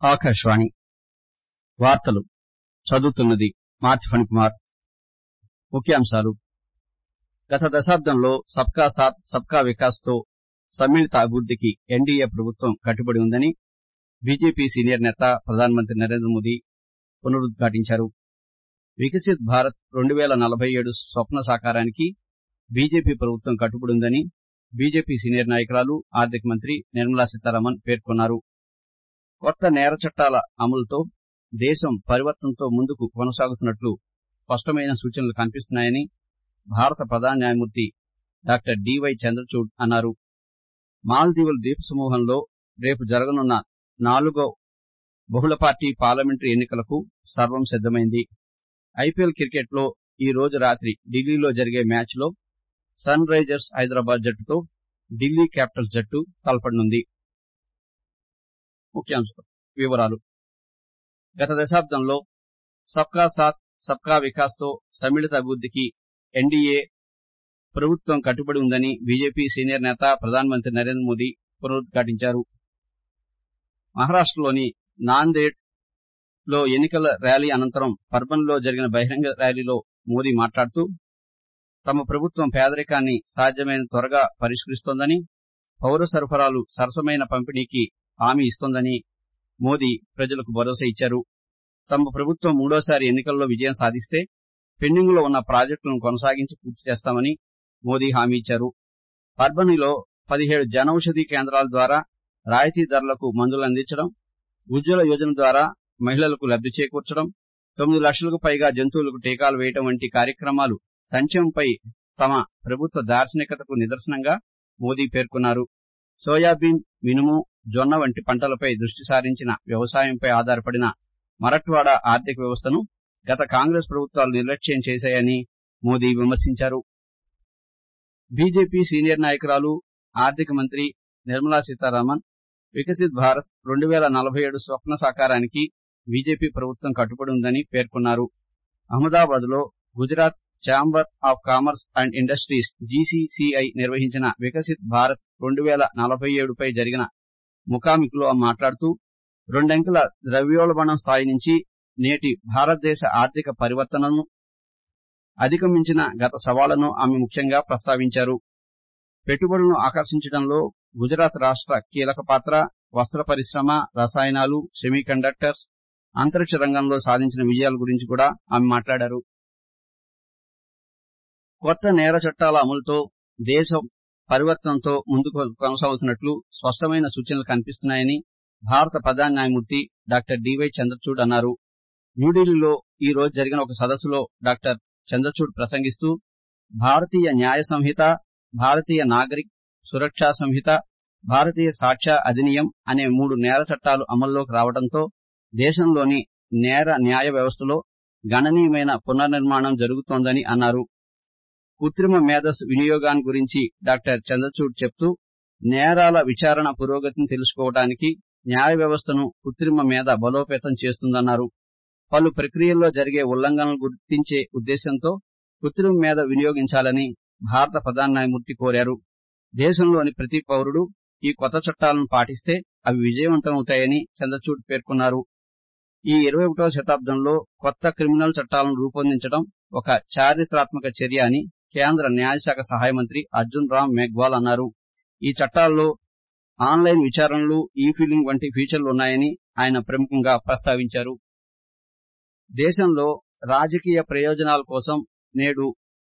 ఆకాశవాణి వార్తలు చదువుతున్నది మార్తి ఫణికుమార్ ముఖ్యాంశాలు గత దశాబ్దంలో సబ్కా సాత్ సబ్కా వికాస్ తో సమ్మిళిత అభివృద్దికి ఎన్డీఏ ప్రభుత్వం కట్టుబడి ఉందని బీజేపీ సీనియర్ నేత ప్రధానమంత్రి నరేంద్ర మోదీ పునరుద్ఘాటించారు వికసిత్ భారత్ రెండు పేల నలభై ఏడు స్వప్న సాకారానికి బీజేపీ ప్రభుత్వం కట్టుబడి ఉందని బీజేపీ సీనియర్ నాయకురాలు ఆర్థిక మంత్రి నిర్మలా సీతారామన్ పేర్కొన్నారు కొత్త నేర చట్టాల అమలుతో దేశం పరివర్తనతో ముందుకు కొనసాగుతున్నట్లు స్పష్టమైన సూచనలు కనిపిస్తున్నాయని భారత ప్రధాన న్యాయమూర్తి డాక్టర్ డివై చంద్రచూడ్ అన్నారు మాల్దీవుల ద్వీప సమూహంలో రేపు జరగనున్న నాలుగో బహుళ పార్టీ పార్లమెంటరీ ఎన్నికలకు సర్వం సిద్దమైంది ఐపీఎల్ క్రికెట్ లో ఈ రోజు రాత్రి ఢిల్లీలో జరిగే మ్యాచ్ లో సన్ రైజర్స్ హైదరాబాద్ జట్టుతో ఢిల్లీ క్యాపిటల్స్ జట్టు తలపడనుంది వివరాలు గత దశాబ్దంలో సబ్కా సాత్ సబ్కా వికాస్ తో సమ్మిళిత అభివృద్దికి ఎన్డీఏ ప్రభుత్వం కట్టుబడి ఉందని బీజేపీ సీనియర్ నేత ప్రధానమంత్రి నరేంద్ర మోదీ పునరుద్ఘాటించారు మహారాష్టలోని నాందేడ్ లో ఎన్నికల ర్యాలీ అనంతరం పర్బన్ లో జరిగిన బహిరంగ ర్యాలీలో మోదీ మాట్లాడుతూ తమ ప్రభుత్వం పేదరికాన్ని సాధ్యమైన త్వరగా పరిష్కరిస్తోందని పౌర సరఫరాలు సరసమైన పంపిణీకి హామీ ఇస్తోందని మోదీ ప్రజలకు భరోసా ఇచ్చారు తమ ప్రభుత్వం మూడోసారి ఎన్నికల్లో విజయం సాధిస్తే పెండింగ్ లో ఉన్న ప్రాజెక్టులను కొనసాగించి పూర్తి చేస్తామని మోదీ హామీ ఇచ్చారు పర్బనీలో పదిహేడు జనౌషధి కేంద్రాల ద్వారా రాయితీ ధరలకు మందులు అందించడం ఉజ్వల యోజన ద్వారా మహిళలకు లబ్ది చేకూర్చడం తొమ్మిది లక్షలకు పైగా జంతువులకు టీకాలు వేయడం వంటి కార్యక్రమాలు సంక్షేమంపై తమ ప్రభుత్వ దార్శనికతకు నిదర్శనంగా మోదీ పేర్కొన్నారు సోయాబీన్ మినుము జొన్న వంటి పంటలపై దృష్టి సారించిన వ్యవసాయంపై ఆధారపడిన మరట్వాడ ఆర్థిక వ్యవస్థను గత కాంగ్రెస్ ప్రభుత్వాలు నిర్లక్ష్యం చేశాయని మోదీ విమర్శించారు బీజేపీ సీనియర్ నాయకురాలు ఆర్థిక మంత్రి నిర్మలా సీతారామన్ వికసిత్ భారత్ రెండు పేల నలభై ఏడు స్వప్న సాకారానికి బీజేపీ ప్రభుత్వం కట్టుబడి ఉందని పేర్కొన్నారు అహ్మదాబాద్ లో Gujarat chamber of commerce and industries GCCI నిర్వహించిన వికసిత్ భారత్ రెండు పేల నలభై ఏడుపై జరిగిన ముఖాముఖిలో మాట్లాడుతూ రెండంకెల ద్రవ్యోల్బణం స్థాయి నుంచి నేటి భారతదేశ ఆర్థిక పరివర్తనను అధిగమించిన గత సవాళ్లను ఆమె ముఖ్యంగా ప్రస్తావించారు పెట్టుబడులను ఆకర్షించడంలో గుజరాత్ రాష్ట కీలక పాత్ర వస్త్ర పరిశ్రమ రసాయనాలు సెమీ కండక్టర్స్ అంతరిక్ష రంగంలో సాధించిన విజయాల గురించి కూడా ఆమె మాట్లాడారు కొత్త నేర చట్టాల అమలుతో దేశం పరివర్తనతో ముందుకు కొనసాగుతున్నట్లు స్పష్టమైన సూచనలు కనిపిస్తున్నాయని భారత ప్రధాన న్యాయమూర్తి డాక్టర్ డివై చంద్రచూడ్ అన్నారు న్యూఢిల్లీలో ఈ రోజు జరిగిన ఒక సదస్సులో డాక్టర్ చంద్రచూడ్ ప్రసంగిస్తూ భారతీయ న్యాయ సంహిత భారతీయ నాగరిక్ సురక్షా సంహిత భారతీయ సాక్ష్య అధినియం అనే మూడు నేర చట్టాలు అమల్లోకి రావడంతో దేశంలోని నేర న్యాయ వ్యవస్థలో గణనీయమైన పునర్నిర్మాణం జరుగుతోందని అన్నారు కృత్రిమ మేధస్ వినియోగాన్ని గురించి డాక్టర్ చంద్రచూడ్ చెప్తూ నేరాల విచారణ పురోగతిని తెలుసుకోవడానికి న్యాయ వ్యవస్థను కృత్రిమ మేధ బలోపేతం చేస్తుందన్నారు పలు ప్రక్రియల్లో జరిగే ఉల్లంఘనలు గుర్తించే ఉద్దేశంతో కృత్రిమ మేధ వినియోగించాలని భారత ప్రధాన న్యాయమూర్తి కోరారు దేశంలోని ప్రతి పౌరుడు ఈ కొత్త చట్టాలను పాటిస్తే అవి విజయవంతమవుతాయని చంద్రచూడ్ పేర్కొన్నారు ఈ ఇరవై ఒకటవ శతాబ్దంలో కొత్త క్రిమినల్ చట్టాలను రూపొందించడం ఒక చారిత్రాత్మక చర్య అని కేంద్ర న్యాయశాఖ సహాయ మంత్రి అర్జున్ రామ్ మేఘ్వాల్ అన్నారు ఈ చట్టాల్లో ఆన్లైన్ విచారణలు ఈ ఫీలింగ్ వంటి ఫీచర్లు ఉన్నాయని ఆయన ప్రముఖంగా ప్రస్తావించారు దేశంలో రాజకీయ ప్రయోజనాల కోసం నేడు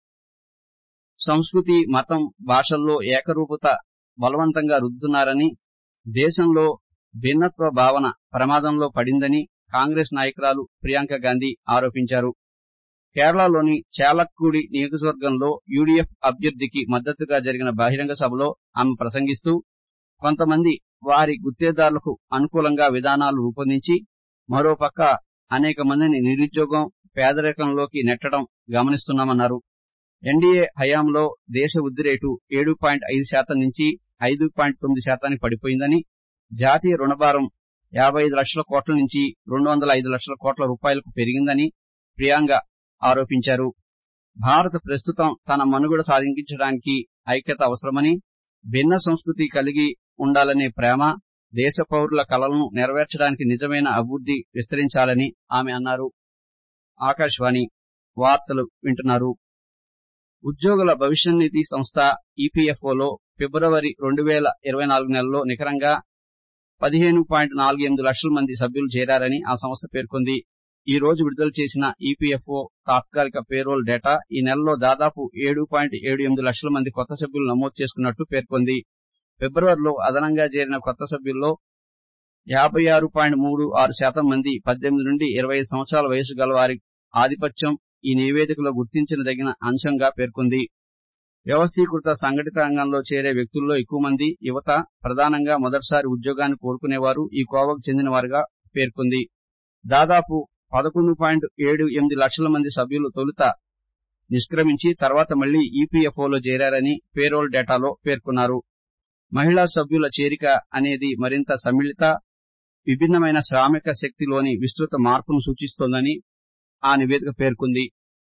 సంస్కృతి మతం భాషల్లో ఏకరూపత బలవంతంగా రుద్దుతున్నారని దేశంలో భిన్నత్వ భావన ప్రమాదంలో పడిందని కాంగ్రెస్ నాయకురాలు ప్రియాంక గాంధీ ఆరోపించారు కేరళలోని చాలక్కూడి నియోజకవర్గంలో యూడీఎఫ్ అభ్యర్థికి మద్దతుగా జరిగిన బహిరంగ సభలో ఆమె ప్రసంగిస్తూ కొంతమంది వారి గుత్తేదారులకు అనుకూలంగా విధానాలు రూపొందించి మరోపక్క అనేక మందిని నిరుద్యోగం పేదరికంలోకి నెట్టడం గమనిస్తున్నామన్నారు ఎన్డీఏ హయాంలో దేశ వృద్ధి రేటు ఏడు పాయింట్ ఐదు శాతం నుంచి ఐదు పాయింట్ తొమ్మిది శాతానికి పడిపోయిందని జాతీయ రుణభారం యాభై ఐదు లక్షల కోట్ల నుంచి రెండు వందల ఐదు లక్షల కోట్ల రూపాయలకు పెరిగిందని ప్రియాంక ఆరోపించారు భారత్ ప్రస్తుతం తన మనుగడ సాధించడానికి ఐక్యత అవసరమని భిన్న సంస్కృతి కలిగి ఉండాలనే ప్రేమ దేశ పౌరుల కలలను నెరవేర్చడానికి నిజమైన అభివృద్ధి విస్తరించాలని ఆమె అన్నారు ఆకాశవాణి వార్తలు వింటున్నారు ఉద్యోగుల భవిష్య నిధి సంస్థ ఈపీఎఫ్ఓలో ఫిబ్రవరి రెండు వేల ఇరవై నాలుగు నెలలో నికరంగా పదిహేను పాయింట్ నాలుగు ఎనిమిది లక్షల మంది సభ్యులు చేరారని ఆ సంస్థ పేర్కొంది ఈ రోజు విడుదల చేసిన ఈపీఎఫ్ఓ తాత్కాలిక పేరోల్ డేటా ఈ నెలలో దాదాపు ఏడు పాయింట్ ఏడు ఎనిమిది లక్షల మంది కొత్త సభ్యులు నమోదు చేసుకున్నట్టు పేర్కొంది ఫిబ్రవరిలో అదనంగా చేరిన కొత్త సభ్యుల్లో యాభై ఆరు పాయింట్ మూడు ఆరు శాతం మంది పద్దెనిమిది నుండి ఇరవై ఐదు సంవత్సరాల వయసు గల వారి ఆధిపత్యం ఈ నివేదికలో గుర్తించదగిన అంశంగా పేర్కొంది వ్యవస్థీకృత సంఘటిత రంగంలో చేరే వ్యక్తుల్లో ఎక్కువ మంది యువత ప్రధానంగా మొదటిసారి ఉద్యోగాన్ని కోరుకునేవారు ఈ కోవకు చెందినవారుగా పేర్కొంది దాదాపు పదకొండు పాయింట్ ఏడు ఎనిమిది లక్షల మంది సభ్యులు తొలుత నిష్క్రమించి తర్వాత మళ్లీ ఈపీఎఫ్ఓలో చేరారని పేరోల్ డేటాలో పేర్కొన్నారు మహిళా సభ్యుల చేరిక అనేది మరింత సమ్మిళిత విభిన్నమైన శ్రామిక శక్తిలోని విస్తృత మార్పును సూచిస్తోందని ఆ నివేదిక పేర్కొంది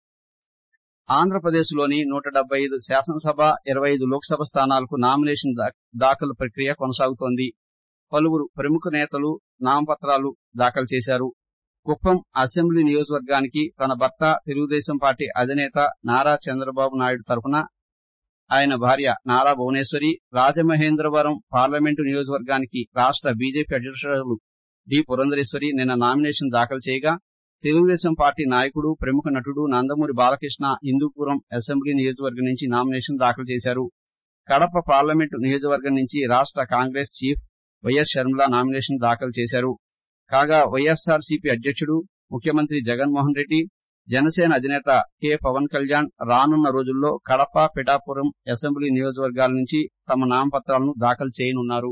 ఆంధ్రప్రదేశ్లోని నూట డెబ్బై ఐదు శాసనసభ ఇరవై ఐదు లోక్సభ స్థానాలకు నామినేషన్ దాఖలు ప్రక్రియ కొనసాగుతోంది పలువురు ప్రముఖ నేతలు నామపత్రాలు దాఖలు చేశారు కుప్పం అసెంబ్లీ నియోజకవర్గానికి తన భర్త తెలుగుదేశం పార్టీ అధినేత నారా చంద్రబాబు నాయుడు తరఫున ఆయన భార్య నారా భువనేశ్వరి రాజమహేంద్రవరం పార్లమెంటు నియోజకవర్గానికి రాష్ట బీజేపీ అధ్యక్షురాలు డి పురంధరేశ్వరి నిన్న నామినేషన్ దాఖలు చేయగా తెలుగుదేశం పార్టీ నాయకుడు ప్రముఖ నటుడు నందమూరి బాలకృష్ణ హిందూపురం అసెంబ్లీ నియోజకవర్గం నుంచి నామినేషన్ దాఖలు చేశారు కడప పార్లమెంటు నియోజకవర్గం నుంచి రాష్ట Congress chief YS Sharmila nomination దాఖలు చేశారు కాగా వైఎస్ఆర్ సిపి అధ్యక్షుడు ముఖ్యమంత్రి జగన్మోహన్ రెడ్డి జనసేన అధినేత కె పవన్ కళ్యాణ్ రానున్న రోజుల్లో కడప పిఠాపురం అసెంబ్లీ నియోజకవర్గాల నుంచి తమ నామపత్రాలను దాఖలు చేయనున్నారు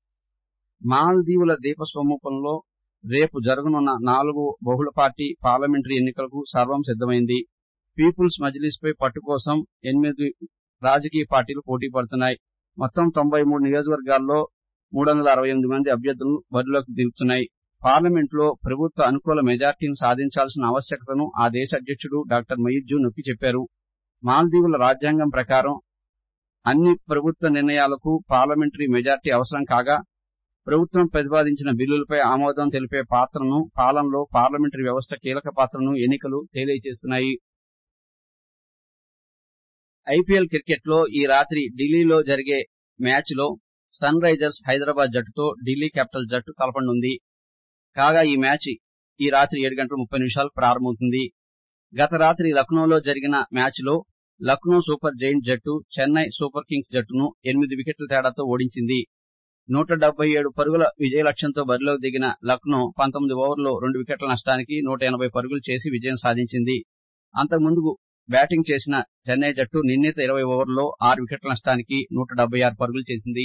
మాల్దీవుల దీపస్వరూపంలో రేపు జరగనున్న నాలుగు బహుళ పార్టీ పార్లమెంటరీ ఎన్నికలకు సర్వం సిద్దమైంది పీపుల్స్ మజ్లిస్ పై పట్టు కోసం ఎనిమిది రాజకీయ పార్టీలు పోటీ పడుతున్నాయి మొత్తం తొంభై మూడు నియోజకవర్గాల్లో మూడు వందల అరవై ఎనిమిది మంది అభ్యర్థులను బరిలోకి దిగుతున్నాయి పార్లమెంట్ లో ప్రభుత్వ అనుకూల మెజార్టీని సాధించాల్సిన ఆవశ్యకతను ఆ దేశ అధ్యక్షుడు డాక్టర్ మయిజ్జు నొక్కి చెప్పారు మాల్దీవుల రాజ్యాంగం ప్రకారం అన్ని ప్రభుత్వ నిర్ణయాలకు పార్లమెంటరీ మెజార్టీ అవసరం కాగా ప్రభుత్వం ప్రతిపాదించిన బిల్లులపై ఆమోదం తెలిపే పాత్రను పాలనలో పార్లమెంటరీ వ్యవస్థ కీలక పాత్రను ఎన్నికలు తెలియజేస్తున్నాయి ఐపీఎల్ క్రికెట్ లో ఈ రాత్రి ఢిల్లీలో జరిగే మ్యాచ్ లో సన్ రైజర్స్ హైదరాబాద్ జట్టుతో ఢిల్లీ క్యాపిటల్ జట్టు తలపనుంది కాగా ఈ మ్యాచ్ ఈ రాత్రి ఏడు గంటల ముప్పై నిమిషాలకు ప్రారంభమవుతుంది గత రాత్రి లక్నోలో జరిగిన మ్యాచ్ లో లక్నో సూపర్ జైంట్ జట్టు చెన్నై సూపర్ కింగ్స్ జట్టును ఎనిమిది వికెట్ల తేడాతో ఓడించింది నూట డెబ్బై ఏడు పరుగుల విజయ లక్ష్యంతో బరిలోకి దిగిన లక్నో పంతొమ్మిది ఓవర్లో రెండు వికెట్ల నష్టానికి నూట ఎనభై పరుగులు చేసి విజయం సాధించింది అంతకుముందు బ్యాటింగ్ చేసిన చెన్నై జట్టు నిర్ణీత ఇరవై ఓవర్లో ఆరు వికెట్ల నష్టానికి నూట డెబ్బై ఆరు పరుగులు చేసింది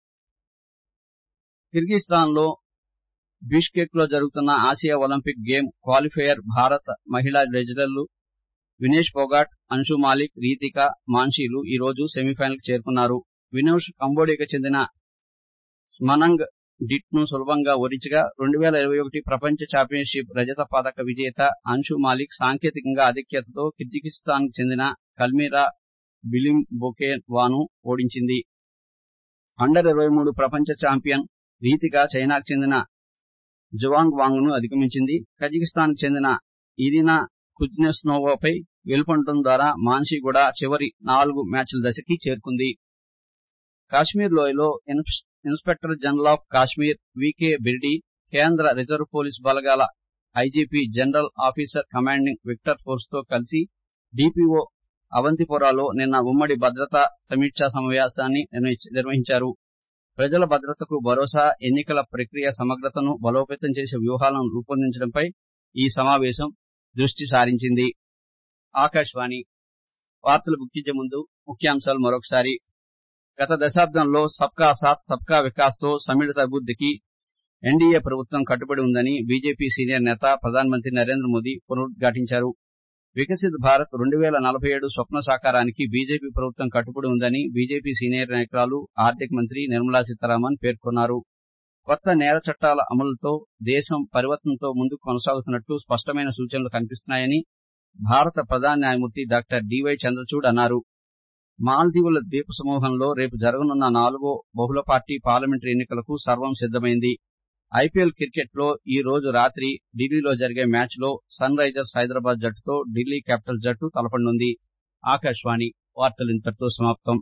కిర్గిస్థాన్ లో బిష్కెక్ లో జరుగుతున్న ఆసియా ఒలింపిక్ గేమ్ క్వాలిఫైయర్ భారత మహిళా రెజ్లర్లు వినేష్ పోగాట్ అన్షు మాలిక్ రీతిక మాన్షీలు ఈ రోజు సెమీఫైనల్ కు చేరుకున్నారు వినోష్ కంబోడియాకు చెందిన స్మనంగ్ డిట్ ను సులభంగా ఓడించగా రెండు వేల ఇరవై ఒకటి ప్రపంచ ఛాంపియన్షిప్ రజత పదక విజేత అన్షు మాలిక్ సాంకేతికంగా ఆధిక్యతతో కిర్గిస్థాన్ చెందిన కల్మీరా బిలిం బొకేవాను ఓడించింది అండర్ ఇరవై మూడు ప్రపంచ ఛాంపియన్ రీతిక చైనాకు చెందిన జువాంగ్ వాంగ్ ను అధిగమించింది కజకిస్తాన్ కు చెందిన ఇరినా కుజ్నెస్నోవాపై గెలుపొందడం ద్వారా మాన్షి కూడా చివరి నాలుగు మ్యాచ్ల దశకి చేరుకుంది కాశ్మీర్ లోయలో inspector general of Kashmir VK Birdi కేంద్ర రిజర్వ్ పోలీస్ బలగాల IGP general officer commanding Victor force తో కలిసి డిపిఓ అవంతిపురాలో నిన్న ఉమ్మడి భద్రతా సమీక్షా సమావేశాన్ని నిర్వహించారు ప్రజల భద్రతకు భరోసా ఎన్నికల ప్రక్రియ సమగ్రతను బలోపేతం చేసే వ్యూహాలను రూపొందించడంపై ఈ సమావేశం దృష్టి సారించింది ఆకాశవాణి వార్తలు ముఖ్యించే ముందు ముఖ్యాంశాలు మరొకసారి గత దశాబ్దంలో సబ్కా సాత్ సబ్కా వికాస్ తో సమ్మిళిత అభివృద్ధికి ఎన్డీఏ ప్రభుత్వం కట్టుబడి ఉందని బీజేపీ సీనియర్ నేత ప్రధానమంత్రి నరేంద్ర మోదీ పునరుద్ఘాటించారు వికసిత్ భారత్ రెండు వేల నలభై ఏడు స్వప్న సాకారానికి బీజేపీ ప్రభుత్వం కట్టుబడి ఉందని బీజేపీ సీనియర్ నాయకురాలు ఆర్థిక మంత్రి నిర్మలా సీతారామన్ పేర్కొన్నారు కొత్త నేర చట్టాల అమలుతో దేశం పరివర్తనతో ముందుకు కొనసాగుతున్నట్లు స్పష్టమైన సూచనలు కనిపిస్తున్నాయని భారత ప్రధాన న్యాయమూర్తి డాక్టర్ డివై చంద్రచూడ్ అన్నారు మాల్దీవుల ద్వీప సమూహంలో రేపు జరగనున్న నాలుగో బహుళ పార్టీ పార్లమెంటరీ ఎన్నికలకు సర్వం సిద్దమైంది ఐపీఎల్ క్రికెట్ లో ఈ రోజు రాత్రి ఢిల్లీలో జరిగే మ్యాచ్ లో సన్ రైజర్స్ హైదరాబాద్ జట్టుతో ఢిల్లీ క్యాపిటల్స్ జట్టు తలపడనుంది ఆకాశవాణి వార్తలు ఇంతటితో సమాప్తం